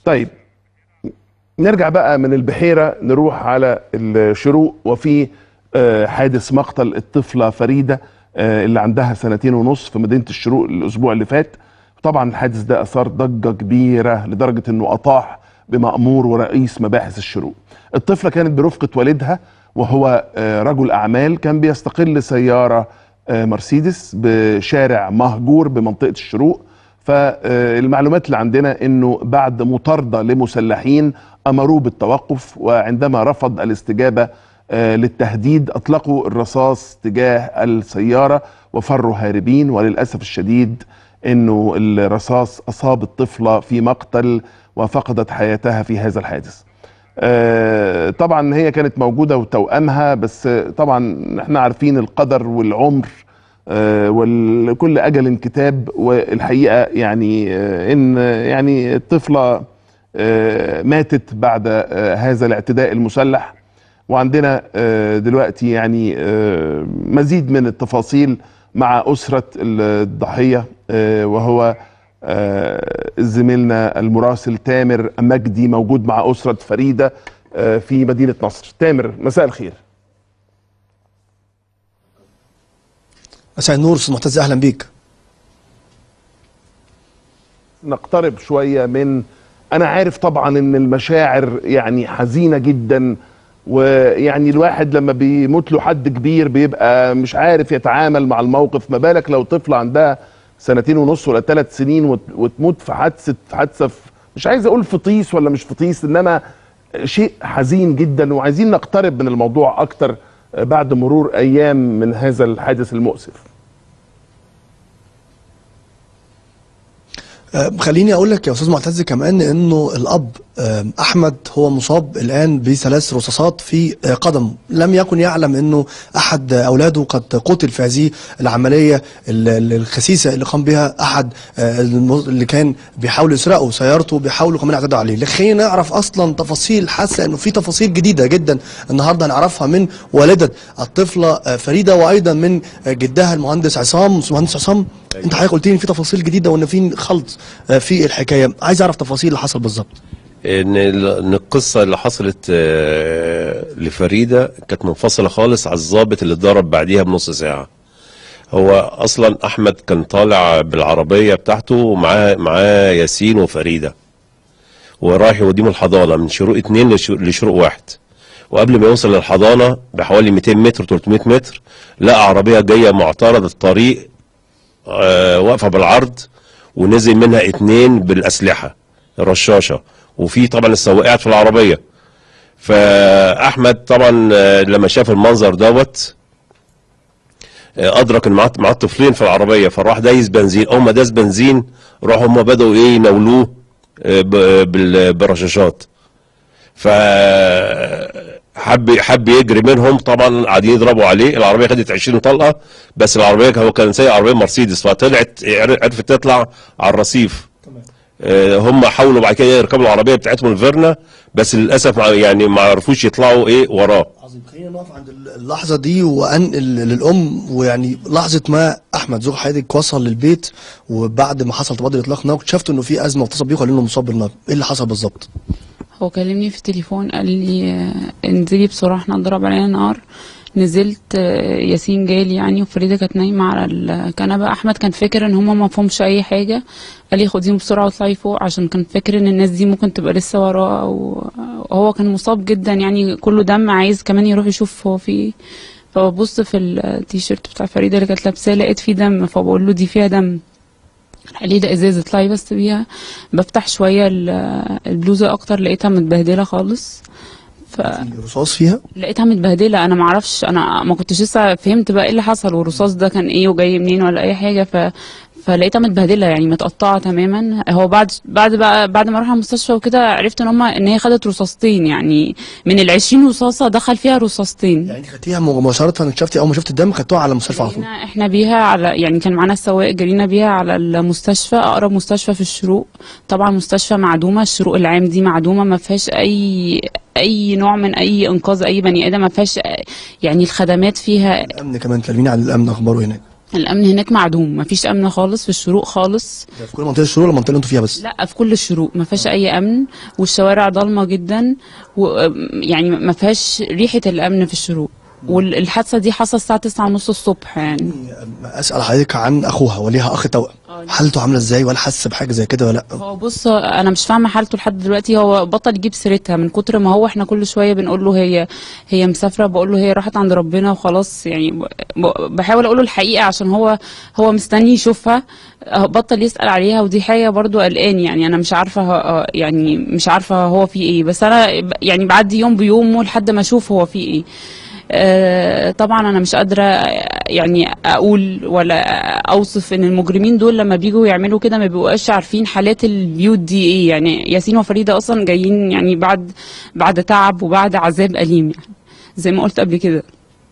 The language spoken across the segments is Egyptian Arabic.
طيب نرجع بقى من البحيرة نروح على الشروق وفي آه، حادث مقتل الطفلة فريدة آه، اللي عندها سنتين ونص في مدينة الشروق الأسبوع اللي فات طبعا الحادث ده أثار ضجة كبيرة لدرجة أنه أطاح بمأمور ورئيس مباحث الشروق الطفلة كانت برفقة والدها وهو آه، رجل أعمال كان بيستقل سيارة آه، مرسيدس بشارع مهجور بمنطقة الشروق فالمعلومات اللي عندنا انه بعد مطارده لمسلحين امروه بالتوقف وعندما رفض الاستجابه آه، للتهديد اطلقوا الرصاص تجاه السياره وفروا هاربين وللاسف الشديد انه الرصاص اصاب الطفله في مقتل وفقدت حياتها في هذا الحادث. آه، طبعا هي كانت موجوده وتوأمها بس طبعا احنا عارفين القدر والعمر آه، وكل اجل كتاب والحقيقه يعني آه، ان يعني الطفله آه، ماتت بعد آه، هذا الاعتداء المسلح وعندنا آه، دلوقتي يعني آه، مزيد من التفاصيل مع اسره الضحيه آه، وهو آه، زميلنا المراسل تامر مجدي موجود مع اسره فريده آه، في مدينه نصر تامر مساء الخير مساء النور استاذ معتز اهلا بيك نقترب شويه من انا عارف طبعا ان المشاعر يعني حزينه جدا ويعني الواحد لما بيموت له حد كبير بيبقى مش عارف يتعامل مع الموقف ما بالك لو طفله عندها سنتين ونص ولا ثلاث سنين وت- وتموت في حادثه حادثه في مش عايز اقول فطيس ولا مش فطيس انما شيء حزين جدا وعايزين نقترب من الموضوع اكتر بعد مرور ايام من هذا الحادث المؤسف آه، خليني اقول لك يا استاذ معتز كمان انه الاب آه، احمد هو مصاب الان بثلاث رصاصات في آه، قدمه لم يكن يعلم انه احد اولاده قد قتل في هذه العمليه ال- ال- الخسيسه اللي قام بها احد آه، الم- اللي كان بيحاول يسرقه سيارته بيحاولوا كمان يعتدوا عليه خلينا نعرف اصلا تفاصيل حاسه انه في تفاصيل جديده جدا النهارده هنعرفها من والده الطفله آه، فريده وايضا من آه، جدها المهندس عصام المهندس عصام انت حضرتك قلت لي إن في تفاصيل جديده وان في خلط آه، في الحكايه عايز اعرف تفاصيل اللي حصل بالظبط ان ال- ان القصه اللي حصلت آه، لفريده كانت منفصله خالص على الضابط اللي اتضرب بعديها بنص ساعه هو اصلا احمد كان طالع بالعربيه بتاعته ومعاه معاه ياسين وفريده ورايح يوديهم الحضانه من شروق اتنين لش- لشروق واحد وقبل ما يوصل للحضانه بحوالي 200 متر 300 متر لقى عربيه جايه معترض الطريق آه، واقفه بالعرض ونزل منها اتنين بالاسلحه الرشاشه وفي طبعا السواق قاعد في العربيه فاحمد طبعا آه، لما شاف المنظر دوت آه، ادرك ان معاه معاه طفلين في العربيه فراح دايس بنزين اول ما داس بنزين راحوا هم بداوا ايه يناولوه آه، ب- بال- بالرشاشات ف حب حب يجري منهم طبعا قاعدين يضربوا عليه العربيه خدت 20 طلقه بس العربيه هو كان سايق عربيه مرسيدس فطلعت عرفت تطلع على الرصيف آه، هم حاولوا بعد كده يركبوا العربيه بتاعتهم الفيرنا بس للاسف مع- يعني ما عرفوش يطلعوا ايه وراه عظيم خلينا نقف عند اللحظه دي وانقل للام ويعني لحظه ما احمد زوج حضرتك وصل للبيت وبعد ما حصل تبادل اطلاق نار اكتشفت انه في ازمه واتصل بيه وقال انه مصاب بالنار ايه اللي حصل بالظبط هو كلمني في التليفون قال لي آه، انزلي بسرعة احنا اتضرب علينا نار نزلت آه، ياسين جالي يعني وفريدة كانت نايمة على الكنبة أحمد كان فاكر إن هما ما فهمش أي حاجة قال لي خديهم بسرعة واطلعي فوق عشان كان فاكر إن الناس دي ممكن تبقى لسه وراه أو هو كان مصاب جدا يعني كله دم عايز كمان يروح يشوف هو في إيه. فببص في التيشيرت بتاع فريدة اللي كانت لابساه لقيت فيه دم فبقول له دي فيها دم قال لي ده ازاز اطلعي بس بيها بفتح شويه ال- البلوزه اكتر لقيتها متبهدله خالص فلقيتها في رصاص فيها متبهدله انا ما اعرفش انا ما كنتش لسه فهمت بقى ايه اللي حصل والرصاص ده كان ايه وجاي منين ولا اي حاجه ف فلقيتها متبهدله يعني متقطعه تماما هو بعد بعد بقى بعد ما اروح المستشفى وكده عرفت ان هما ان هي خدت رصاصتين يعني من ال 20 رصاصه دخل فيها رصاصتين يعني انت خدتيها مباشره اكتشفتي اول ما شفت الدم خدتوها على المستشفى على طول جرينا احنا بيها على يعني كان معانا السواق جرينا بيها على المستشفى اقرب مستشفى في الشروق طبعا مستشفى معدومه الشروق العام دي معدومه ما فيهاش اي اي نوع من اي انقاذ اي بني ادم ما فيهاش يعني الخدمات فيها الامن كمان كلميني عن الامن اخباره هناك الامن هناك معدوم مفيش امن خالص في الشروق خالص ده في كل منطقه الشروق ولا المنطقه اللي انتوا فيها بس لا في كل الشروق ما فيهاش اي امن والشوارع ضلمه جدا و يعني ما فيهاش ريحه الامن في الشروق والحادثه دي حصلت الساعه 9 ونص الصبح يعني اسال حضرتك عن اخوها وليها اخ توأم حالته عامله ازاي ولا حاسه بحاجه زي كده ولا لا هو بص انا مش فاهمه حالته لحد دلوقتي هو بطل يجيب سيرتها من كتر ما هو احنا كل شويه بنقول له هي هي مسافره بقول له هي راحت عند ربنا وخلاص يعني ب- ب- بحاول اقول له الحقيقه عشان هو هو مستني يشوفها آه، بطل يسال عليها ودي حاجه برضو قلقاني يعني انا مش عارفه ه- يعني مش عارفه هو في ايه بس انا ب- يعني بعدي يوم بيومه لحد ما اشوف هو في ايه آه، طبعا انا مش قادره يعني اقول ولا اوصف ان المجرمين دول لما بيجوا يعملوا كده ما بيبقاش عارفين حالات البيوت دي ايه يعني ياسين وفريده اصلا جايين يعني بعد بعد تعب وبعد عذاب اليم يعني زي ما قلت قبل كده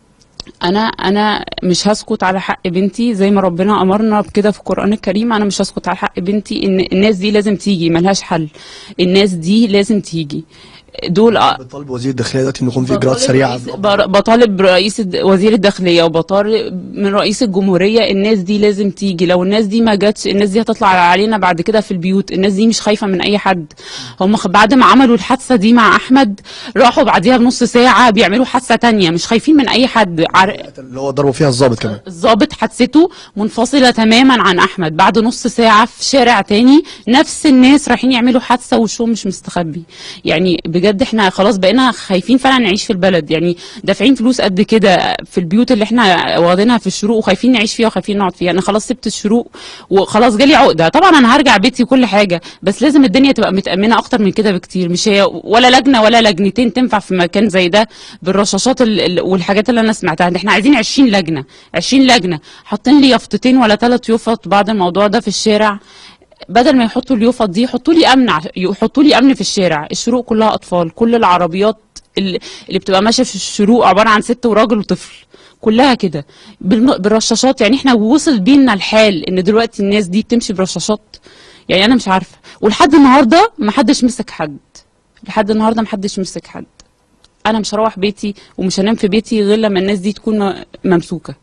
انا انا مش هسكت على حق بنتي زي ما ربنا امرنا بكده في القران الكريم انا مش هسكت على حق بنتي ان الناس دي لازم تيجي ملهاش حل الناس دي لازم تيجي دول بتطالب وزير الداخليه دلوقتي ان يكون في اجراءات بطالب سريعه رئيس- بر- بطالب رئيس الد- وزير الداخليه وبطالب من رئيس الجمهوريه الناس دي لازم تيجي لو الناس دي ما جاتش الناس دي هتطلع علينا بعد كده في البيوت الناس دي مش خايفه من اي حد هم خ- بعد ما عملوا الحادثه دي مع احمد راحوا بعديها بنص ساعه بيعملوا حادثه تانية مش خايفين من اي حد عر... اللي هو ضربوا فيها الضابط كمان الضابط حادثته منفصله تماما عن احمد بعد نص ساعه في شارع تاني نفس الناس رايحين يعملوا حادثه وشهم مش مستخبي يعني بجد احنا خلاص بقينا خايفين فعلا نعيش في البلد يعني دافعين فلوس قد كده في البيوت اللي احنا واخدينها في الشروق وخايفين نعيش فيها وخايفين نقعد فيها انا خلاص سبت الشروق وخلاص جالي عقده طبعا انا هرجع بيتي وكل حاجه بس لازم الدنيا تبقى متامنه اكتر من كده بكتير مش هي ولا لجنه ولا لجنتين تنفع في مكان زي ده بالرشاشات ال- ال- والحاجات اللي انا سمعتها ده احنا عايزين 20 لجنه 20 لجنه حاطين لي يافطتين ولا ثلاث يافط بعد الموضوع ده في الشارع بدل ما يحطوا اليوفط دي يحطوا لي امن عش- يحطوا لي امن في الشارع الشروق كلها اطفال كل العربيات اللي اللي بتبقى ماشيه في الشروق عباره عن ست وراجل وطفل كلها كده بالم- بالرشاشات يعني احنا وصل بينا الحال ان دلوقتي الناس دي بتمشي برشاشات يعني انا مش عارفه ولحد النهارده ما حدش مسك حد لحد النهارده ما حدش مسك حد انا مش هروح بيتي ومش هنام في بيتي غير لما الناس دي تكون م- ممسوكه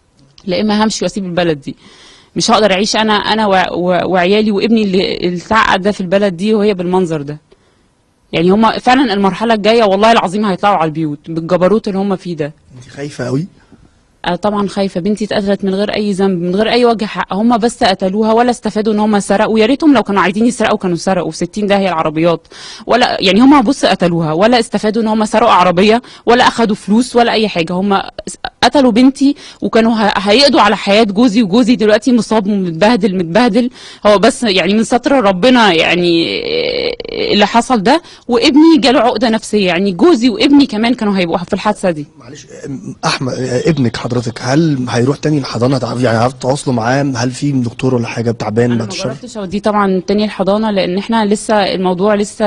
لا اما همشي واسيب البلد دي مش هقدر اعيش انا انا وع- وع- وعيالي وابني اللي اللي اتعقد ده في البلد دي وهي بالمنظر ده يعني هما فعلا المرحله الجايه والله العظيم هيطلعوا على البيوت بالجبروت اللي هما فيه ده انت خايفه قوي أنا طبعا خايفه بنتي اتقتلت من غير اي ذنب من غير اي وجه حق هم بس قتلوها ولا استفادوا ان هم سرقوا يا ريتهم لو كانوا عايزين يسرقوا كانوا سرقوا في 60 ده هي العربيات ولا يعني هم بص قتلوها ولا استفادوا ان هم سرقوا عربيه ولا اخدوا فلوس ولا اي حاجه هم قتلوا بنتي وكانوا ه- هيقضوا على حياه جوزي وجوزي دلوقتي مصاب ومتبهدل متبهدل هو بس يعني من ستر ربنا يعني اللي حصل ده وابني جاله عقده نفسيه يعني جوزي وابني كمان كانوا هيبقوا في الحادثه دي معلش ام- احمد اه، ابنك حضرتك هل هيروح تاني الحضانه تعرف يعني عرفت تواصلوا معاه هل في دكتور ولا حاجه تعبان انا بعد ما الشر جربتش اوديه طبعا تاني الحضانه لان احنا لسه الموضوع لسه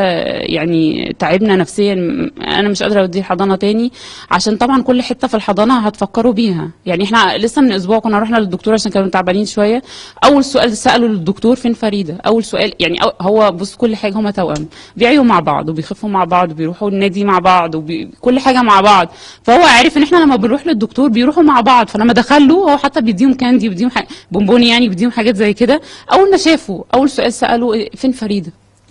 يعني تعبنا نفسيا انا مش قادره اوديه الحضانه تاني عشان طبعا كل حته في الحضانه هتفكروا بيها يعني احنا لسه من اسبوع كنا رحنا للدكتور عشان كانوا تعبانين شويه اول سؤال سالوا للدكتور فين فريده اول سؤال يعني أو هو بص كل حاجه هما توأم بيعيوا مع بعض وبيخفوا مع بعض وبيروحوا النادي مع بعض وكل حاجه مع بعض فهو عارف ان احنا لما بنروح للدكتور بيروحوا مع بعض فلما دخلوا هو حتى بيديهم كاندي بيديهم حاجة بونبوني يعني بيديهم حاجات زي كده اول ما شافوا اول سؤال سالوا إيه، فين فريده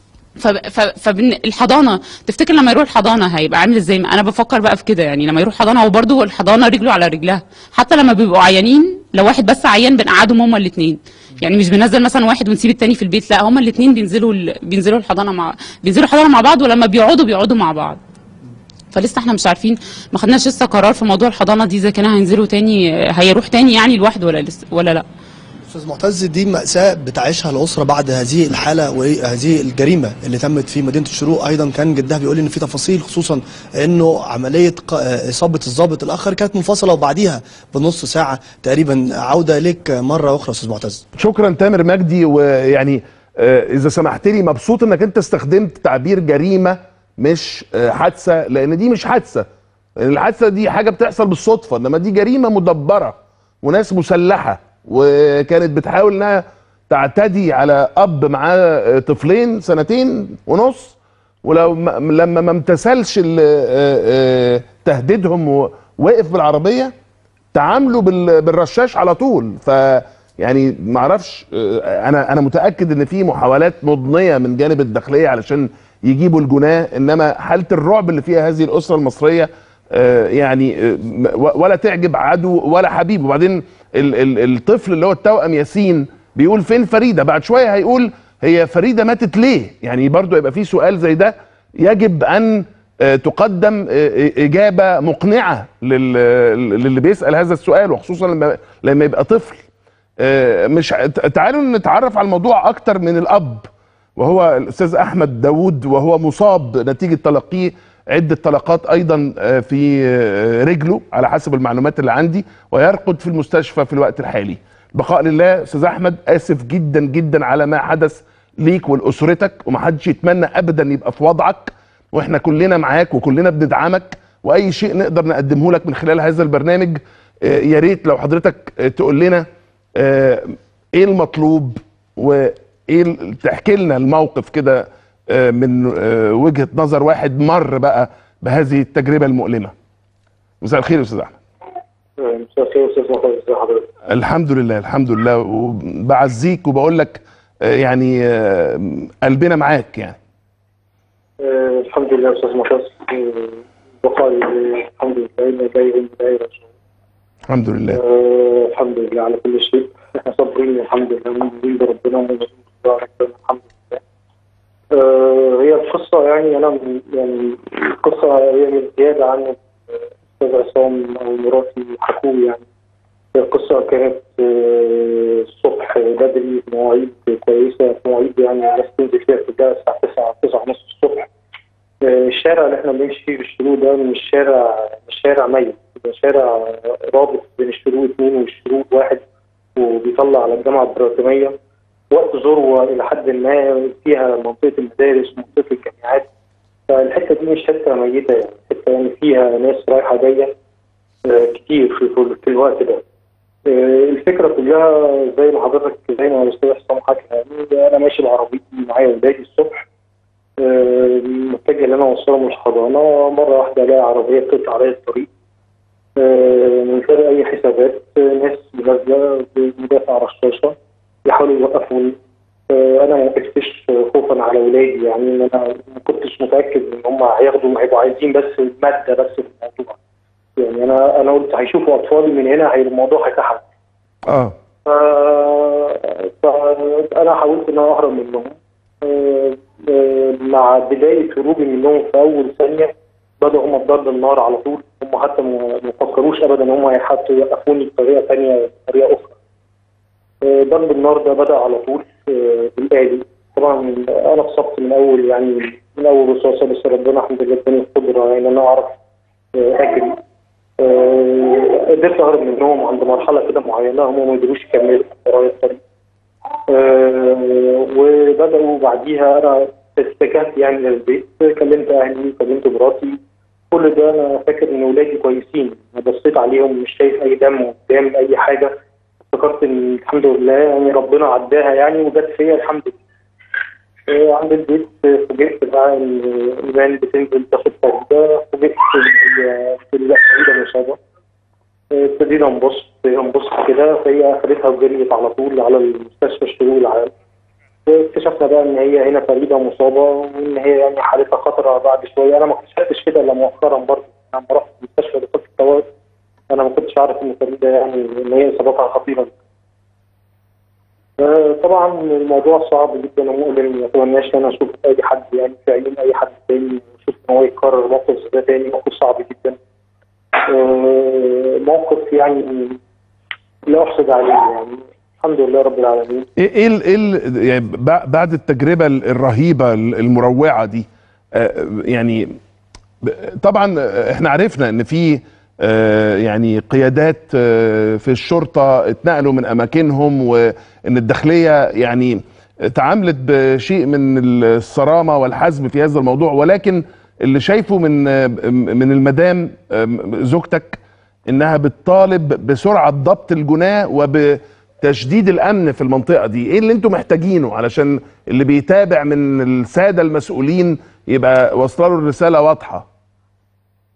فالحضانه تفتكر لما يروح الحضانه هيبقى عامل ازاي انا بفكر بقى في كده يعني لما يروح حضانه هو برضه الحضانه رجله على رجلها حتى لما بيبقوا عيانين لو واحد بس عيان بنقعدهم هما الاثنين يعني مش بننزل مثلا واحد ونسيب التاني في البيت لا هما الاثنين بينزلوا ال... بينزلوا الحضانه مع بينزلوا الحضانه مع بعض ولما بيقعدوا بيقعدوا مع بعض فلسه احنا مش عارفين ما خدناش لسه قرار في موضوع الحضانه دي اذا كانوا هينزلوا تاني هيروح تاني يعني لوحده ولا لسه ولا لا استاذ معتز دي مأساة بتعيشها الأسرة بعد هذه الحالة وهذه الجريمة اللي تمت في مدينة الشروق أيضا كان جدها بيقول إن في تفاصيل خصوصا إنه عملية ق- إصابة الضابط الآخر كانت منفصلة وبعديها بنص ساعة تقريبا عودة لك مرة أخرى أستاذ معتز شكرا تامر مجدي ويعني آه، اذا سمحت لي مبسوط انك انت استخدمت تعبير جريمه مش آه، حادثه لان دي مش حادثه لأن الحادثه دي حاجه بتحصل بالصدفه انما دي جريمه مدبره وناس مسلحه وكانت بتحاول انها تعتدي على اب معاه آه، طفلين سنتين ونص ولو م- لما ما امتثلش ال- آه، آه، تهديدهم ووقف بالعربيه تعاملوا بال- بالرشاش على طول ف يعني ما اعرفش آه، انا انا متاكد ان في محاولات مضنيه من جانب الداخليه علشان يجيبوا الجناه انما حاله الرعب اللي فيها هذه الاسره المصريه آه، يعني آه، م- ولا تعجب عدو ولا حبيب وبعدين ال- ال- الطفل اللي هو التوأم ياسين بيقول فين فريده بعد شويه هيقول هي فريده ماتت ليه يعني برضو يبقى في سؤال زي ده يجب ان آه، تقدم آه، اجابه مقنعه لل- للي بيسال هذا السؤال وخصوصا لما لما يبقى طفل آه، مش ع- تعالوا نتعرف على الموضوع اكتر من الاب وهو الاستاذ احمد داوود وهو مصاب نتيجه تلقيه عده طلقات ايضا آه، في آه، رجله على حسب المعلومات اللي عندي ويرقد في المستشفى في الوقت الحالي بقاء لله استاذ احمد اسف جدا جدا على ما حدث ليك ولاسرتك ومحدش يتمنى ابدا يبقى في وضعك واحنا كلنا معاك وكلنا بندعمك واي شيء نقدر نقدمه لك من خلال هذا البرنامج آه، يا ريت لو حضرتك آه، تقول لنا آه، ايه المطلوب وايه ال- تحكي لنا الموقف كده آه، من آه، وجهة نظر واحد مر بقى بهذه التجربة المؤلمة مساء الخير يا استاذ احمد مساء الخير استاذ محمد ازي حضرتك الحمد لله الحمد لله وبعزيك وبقول لك آه، يعني آه، قلبنا معاك يعني آه، الحمد لله يا استاذ محمد آه، بقاء لله الحمد لله انا جاي من دايره الحمد لله آه، الحمد لله على كل شيء احنا صابرين الحمد لله مؤمنين بربنا ومؤمنين بربنا الحمد لله آه، هي القصه يعني انا من- يعني القصه هي من زياده عن الاستاذ عصام او مراتي حكوا يعني هي القصه كانت آه، الصبح بدري في مواعيد كويسه في مواعيد يعني الناس تنزل فيها تبدا الساعه 9 9 ونص الصبح آه، الشارع اللي احنا بنمشي فيه في الشروق ده مش شارع مش شارع ميت ده شارع رابط بين الشروق اثنين والشروق واحد وبيطلع على الجامعه البريطانيه وقت ذروه الى حد ما فيها منطقه المدارس ومنطقه الجامعات فالحته دي مش حته ميته يعني حته يعني فيها ناس رايحه جايه آه، كتير في, في, في الوقت ده آه، الفكره كلها زي ما حضرتك زي ما الاستاذ حسام حكى يعني انا ماشي بعربيتي معايا ولادي الصبح آه، متجه ان انا اوصلهم الحضانه مره واحده الاقي عربيه بتقطع عليا الطريق آه، من غير اي حسابات آه، ناس نازله بمدافع رشاشه يحاولوا يوقفوني آه، انا ما وقفتش خوفا على اولادي يعني ان انا ما كنتش متاكد ان هم هياخدوا هيبقوا عايزين بس الماده بس في الموضوع يعني انا انا قلت هيشوفوا اطفالي من هنا هي الموضوع هيتحل اه ف... فانا حاولت ان انا اهرب منهم آه، آه، مع بدايه هروبي منهم في اول ثانيه بدأوا هم بضرب النار على طول هم حتى ما ما فكروش ابدا ان هم حتى يوقفوني بطريقه ثانيه بطريقه اخرى آه، ضرب النار ده بدأ على طول آه، بالآلي طبعا انا اتصبت من اول يعني من اول رصاصه بس ربنا الحمد لله اداني القدره يعني ان انا اعرف آه، اجري آه، قدرت اهرب منهم عند مرحله كده معينه هم ما قدروش يكملوا ورايا الطريق آه، وبداوا بعديها انا اتجهت يعني للبيت كلمت اهلي كلمت مراتي كل ده انا فاكر ان ولادي كويسين انا بصيت عليهم مش شايف اي دم قدام اي حاجه افتكرت ان الحمد لله يعني ربنا عداها يعني وجت فيا الحمد لله آه، عند البيت آه، فوجئت بقى ان ايمان بتنزل تاخد فريده فوجئت ان هي بتقول لا فريده مصابه آه، ابتدينا نبص نبص كده فهي اخدتها وجريت على طول على المستشفى الشروق العام واكتشفنا بقى ان هي هنا فريده مصابه وان هي يعني حالتها خطره بعد شويه انا ما اكتشفتش كده الا مؤخرا برضه لما رحت المستشفى لقيت الطوارئ انا ما كنتش عارف ان فريده يعني ان هي اصابتها خطيره آه، طبعا الموضوع صعب جدا ومؤلم ما اتمناش ان انا اشوف اي حد يعني في عيون اي حد تاني واشوف ان هو يكرر موقف زي ده تاني موقف صعب جدا آه، موقف يعني لا احسد عليه يعني الحمد لله رب العالمين ايه ايه ال- ايه ال- يعني بع- بعد التجربه ال- الرهيبه ال- المروعه دي آه، يعني ب- طبعا احنا عرفنا ان في آه، يعني قيادات آه، في الشرطه اتنقلوا من اماكنهم وان الداخليه يعني تعاملت بشيء من الصرامه والحزم في هذا الموضوع ولكن اللي شايفه من آه، من المدام آه، زوجتك انها بتطالب بسرعه ضبط الجناه وبتشديد الامن في المنطقه دي ايه اللي انتم محتاجينه علشان اللي بيتابع من الساده المسؤولين يبقى واصله له الرساله واضحه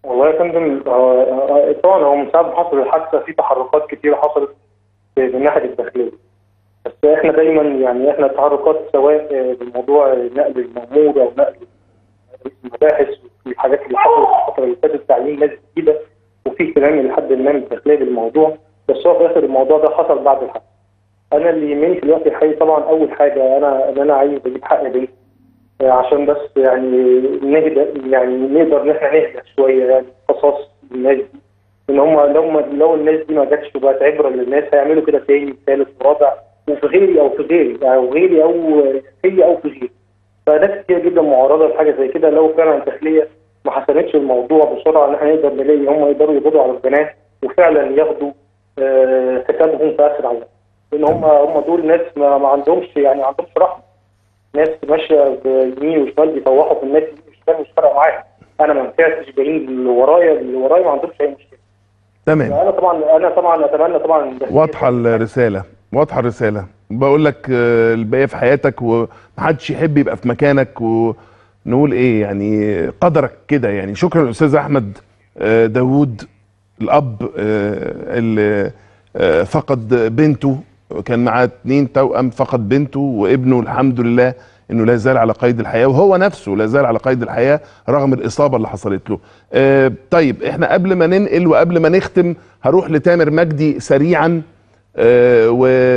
والله يا فندم آه، آه، طبعا هو من ساعه ما حصل الحادثه في تحركات كتيره حصلت في- من ناحيه الداخليه بس احنا دايما يعني احنا التحركات سواء آه، بموضوع نقل المأمور او نقل المباحث والحاجات اللي حصلت الفتره اللي فاتت تعيين ناس جديده وفي اهتمام لحد ما من الداخليه بالموضوع بس هو في الاخر الموضوع ده حصل بعد الحادثه انا اللي يهمني في الوقت الحالي طبعا اول حاجه انا ان انا عايز اجيب حق بنتي آه، عشان بس يعني نهدى يعني نقدر ان احنا نهدى شويه يعني قصاص الناس دي ان هم لو ما لو الناس دي ما جاتش وبقت عبره للناس هيعملوا كده تاني ثالث ورابع وفي غيري او في غيري او غيري او هي او في غيري فناس كتير جدا معرضه لحاجه زي كده لو فعلا الداخليه ما حسمتش الموضوع بسرعه ان احنا نقدر نلاقي هم يقدروا يقبضوا على البنات وفعلا ياخدوا آه، حسابهم في اسرع وقت لان هم هم دول ناس ما, ما عندهمش يعني ما عندهمش رحمه ناس ماشيه بيمين وشمال بيطوحوا في الناس يمين وشمال مش فارقه معاهم انا ما نفعتش باقيين اللي ورايا اللي ورايا ما عندهمش اي مشكله تمام انا طبعا انا طبعا اتمنى طبعا الداخلية واضحه الرساله واضحه الرساله بقول لك آه، الباقيه في حياتك ومحدش يحب يبقى في مكانك ونقول ايه يعني قدرك كده يعني شكرا للاستاذ احمد آه، داوود الاب آه، اللي آه، فقد بنته كان معاه اتنين توأم فقد بنته وابنه الحمد لله انه لا زال على قيد الحياه وهو نفسه لا زال على قيد الحياه رغم الاصابه اللي حصلت له. آه طيب احنا قبل ما ننقل وقبل ما نختم هروح لتامر مجدي سريعا آه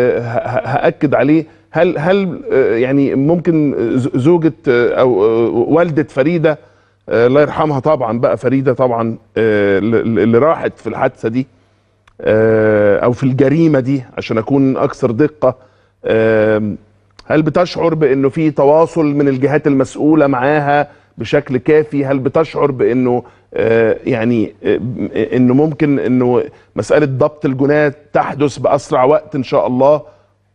وهاكد عليه هل هل آه يعني ممكن ز- زوجة آه، او آه، والدة فريدة آه، الله يرحمها طبعا بقى فريدة طبعا آه، اللي اللي راحت في الحادثة دي آه، او في الجريمة دي عشان اكون اكثر دقة آم، هل بتشعر بانه في تواصل من الجهات المسؤولة معاها بشكل كافي هل بتشعر بانه آه، يعني آه، انه ممكن انه مسألة ضبط الجناة تحدث باسرع وقت ان شاء الله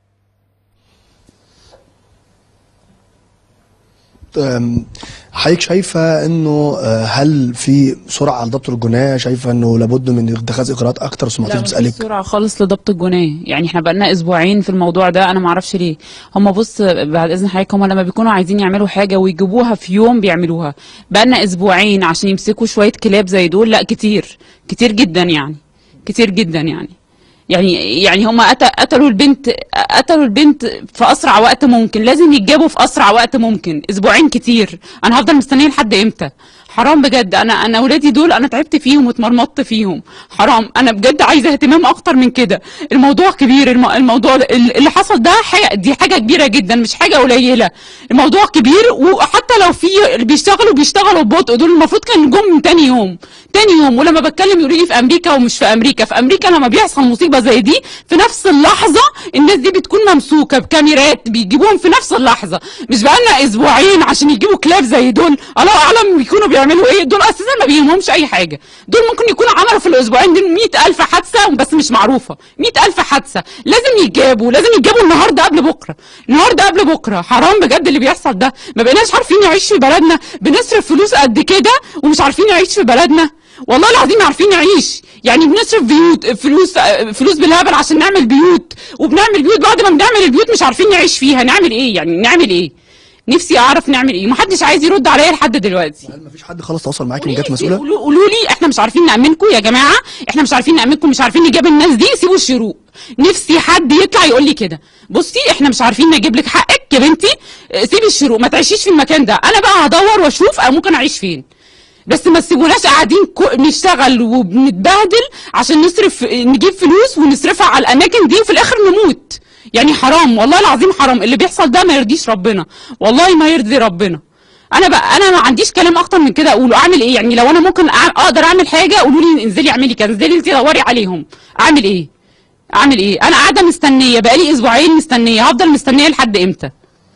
أم، حضرتك شايفه انه آه، هل في سرعه على ضبط الجناه شايفه انه لابد من اتخاذ اجراءات اكتر ثم لا حضرتك مفيش بتسالك سرعه خالص لضبط الجناه يعني احنا بقالنا اسبوعين في الموضوع ده انا ما اعرفش ليه هم بص بعد اذن حضرتك هم لما بيكونوا عايزين يعملوا حاجه ويجيبوها في يوم بيعملوها بقالنا اسبوعين عشان يمسكوا شويه كلاب زي دول لا كتير كتير جدا يعني كتير جدا يعني يعني يعني هم قتلوا البنت قتلوا البنت في اسرع وقت ممكن لازم يتجابوا في اسرع وقت ممكن اسبوعين كتير انا هفضل مستنيه لحد امتى حرام بجد انا انا اولادي دول انا تعبت فيهم واتمرمطت فيهم حرام انا بجد عايزه اهتمام اكتر من كده الموضوع كبير الم... الموضوع ده- اللي حصل ده حاجه دي حاجه كبيره جدا مش حاجه قليله الموضوع كبير وحتى لو في اللي بيشتغلوا بيشتغلوا ببطء دول المفروض كانوا جم من تاني يوم تاني يوم ولما بتكلم يقولوا لي في امريكا ومش في امريكا في امريكا لما بيحصل مصيبه زي دي في نفس اللحظه الناس دي بتكون ممسوكه بكاميرات بيجيبوهم في نفس اللحظه مش بقالنا اسبوعين عشان يجيبوا كلاب زي دول الله اعلم بيكونوا بيعملوا ايه دول اساسا ما بيهمهمش اي حاجه دول ممكن يكونوا عملوا في الاسبوعين دول 100000 حادثه بس مش معروفه 100000 حادثه لازم يتجابوا لازم يتجابوا النهارده قبل بكره النهارده قبل بكره حرام بجد اللي بيحصل ده ما بقيناش عارفين نعيش في بلدنا بنصرف فلوس قد كده ومش عارفين نعيش في بلدنا والله العظيم عارفين نعيش يعني بنصرف بيوت فلوس فلوس بالهبل عشان نعمل بيوت وبنعمل بيوت بعد ما بنعمل البيوت مش عارفين نعيش فيها نعمل ايه يعني نعمل ايه نفسي اعرف نعمل ايه محدش عايز يرد عليا لحد دلوقتي هل مفيش حد خلاص تواصل معاكي من جهات مسؤوله قولوا قولوا لي احنا مش عارفين نأمنكم يا جماعه احنا مش عارفين نأمنكم مش عارفين نجيب الناس دي سيبوا الشروق نفسي حد يطلع يقول لي كده بصي احنا مش عارفين نجيب لك حقك يا بنتي اه، سيبي الشروق ما تعيشيش في المكان ده انا بقى هدور واشوف اه، ممكن اعيش فين بس ما تسيبوناش قاعدين كو- نشتغل وبنتبهدل عشان نصرف نجيب فلوس ونصرفها على الاماكن دي وفي الاخر نموت يعني حرام والله العظيم حرام اللي بيحصل ده ما يرضيش ربنا والله ما يرضي ربنا انا بقى انا ما عنديش كلام اكتر من كده اقوله اعمل ايه يعني لو انا ممكن أع- اقدر اعمل حاجه قولوا لي انزلي اعملي كذا انزلي انت دوري عليهم اعمل ايه اعمل ايه انا قاعده مستنيه بقالي اسبوعين مستنيه هفضل مستنيه لحد امتى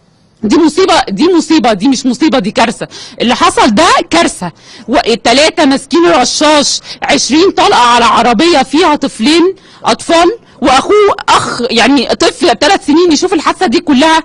دي مصيبة دي مصيبة دي مش مصيبة دي كارثة اللي حصل ده كارثة التلاتة ماسكين رشاش عشرين طلقة على عربية فيها طفلين أطفال وأخوه أخ يعني طفل ثلاث سنين يشوف الحادثة دي كلها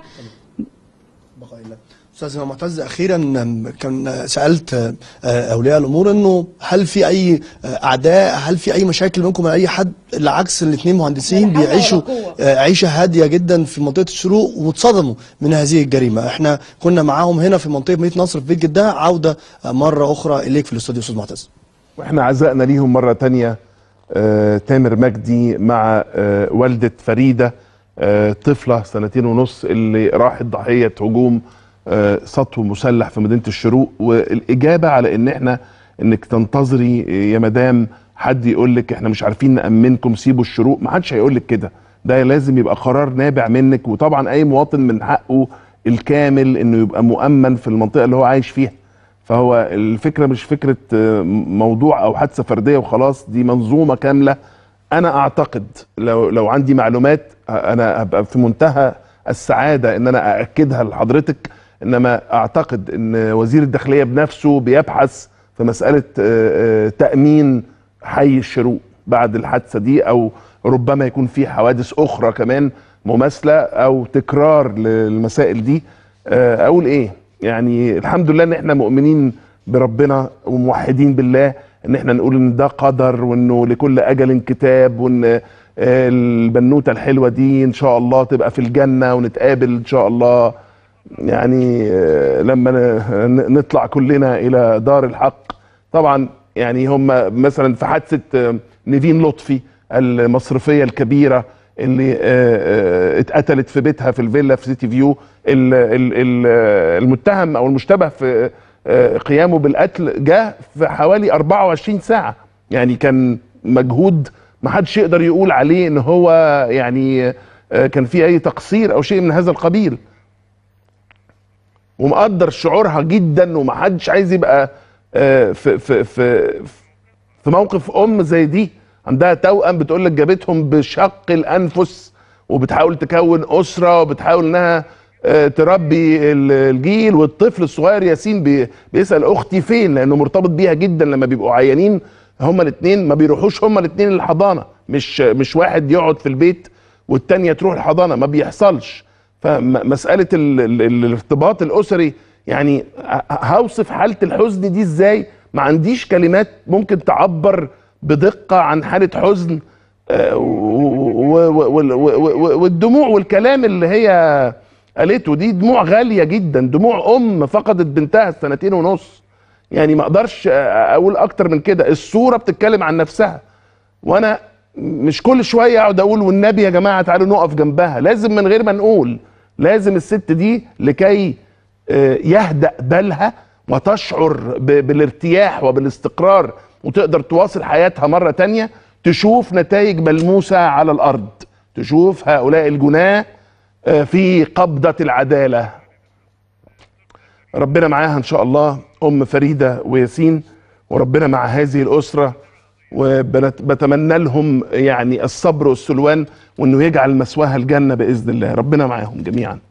بقى الله. استاذ معتز اخيرا أم، كان سالت آه، اولياء الامور انه هل في اي آه، اعداء هل في اي مشاكل بينكم مع اي حد العكس الاثنين مهندسين ولا حول ولا بيعيشوا قوة. آه، عيشه هاديه جدا في منطقه الشروق واتصدموا من هذه الجريمه احنا كنا معاهم هنا في منطقه مدينه نصر في بيت جدها عوده آه، مره اخرى اليك في الاستوديو استاذ معتز واحنا عزائنا ليهم مرة تانية آه، تامر مجدي مع آه، والدة فريدة آه، طفلة سنتين ونص اللي راحت ضحية هجوم آه، سطو مسلح في مدينة الشروق والإجابة على إن إحنا إنك تنتظري يا مدام حد يقول لك إحنا مش عارفين نأمنكم سيبوا الشروق ما حدش هيقول لك كده ده لازم يبقى قرار نابع منك وطبعا أي مواطن من حقه الكامل إنه يبقى مؤمن في المنطقة اللي هو عايش فيها فهو الفكره مش فكره آه، موضوع او حادثه فرديه وخلاص دي منظومه كامله انا اعتقد لو لو عندي معلومات آه، انا هبقى في منتهى السعاده ان انا ااكدها لحضرتك انما اعتقد ان وزير الداخليه بنفسه بيبحث في مساله آه، آه، تامين حي الشروق بعد الحادثه دي او ربما يكون في حوادث اخرى كمان مماثله او تكرار للمسائل دي آه، اقول ايه يعني الحمد لله ان احنا مؤمنين بربنا وموحدين بالله ان احنا نقول ان ده قدر وانه لكل اجل كتاب وان آه، البنوته الحلوه دي ان شاء الله تبقى في الجنه ونتقابل ان شاء الله يعني آه، لما ن- نطلع كلنا الى دار الحق طبعا يعني هم مثلا في حادثه آه، نيفين لطفي المصرفيه الكبيره اللي آه، آه، اتقتلت في بيتها في الفيلا في سيتي فيو ال- ال- ال- آه، المتهم او المشتبه في آه، قيامه بالقتل جاء في حوالي 24 ساعه يعني كان مجهود ما حدش يقدر يقول عليه ان هو يعني آه، كان في اي تقصير او شيء من هذا القبيل ومقدر شعورها جدا ومحدش عايز يبقى آه، في في في في موقف ام زي دي عندها توأم بتقول لك جابتهم بشق الانفس وبتحاول تكون اسره وبتحاول انها آه، تربي ال- الجيل والطفل الصغير ياسين بي- بيسال اختي فين لانه مرتبط بيها جدا لما بيبقوا عيانين هما الاثنين ما بيروحوش هما الاثنين الحضانه مش مش واحد يقعد في البيت والتانية تروح الحضانه ما بيحصلش فمساله ال- ال- ال- الارتباط الاسري يعني ه- هوصف حاله الحزن دي ازاي ما عنديش كلمات ممكن تعبر بدقه عن حاله حزن آه، و- و- و- و- و- والدموع والكلام اللي هي قالته دي دموع غاليه جدا دموع ام فقدت بنتها السنتين ونص يعني ما اقدرش اقول اكتر من كده الصوره بتتكلم عن نفسها وانا مش كل شويه اقعد اقول والنبي يا جماعه تعالوا نقف جنبها لازم من غير ما نقول لازم الست دي لكي آه، يهدأ بالها وتشعر ب- بالارتياح وبالاستقرار وتقدر تواصل حياتها مرة تانية تشوف نتائج ملموسة على الأرض تشوف هؤلاء الجناة آه، في قبضة العدالة ربنا معاها إن شاء الله أم فريدة وياسين وربنا مع هذه الأسرة وبتمنى لهم يعني الصبر والسلوان وانه يجعل مسواها الجنه باذن الله ربنا معاهم جميعا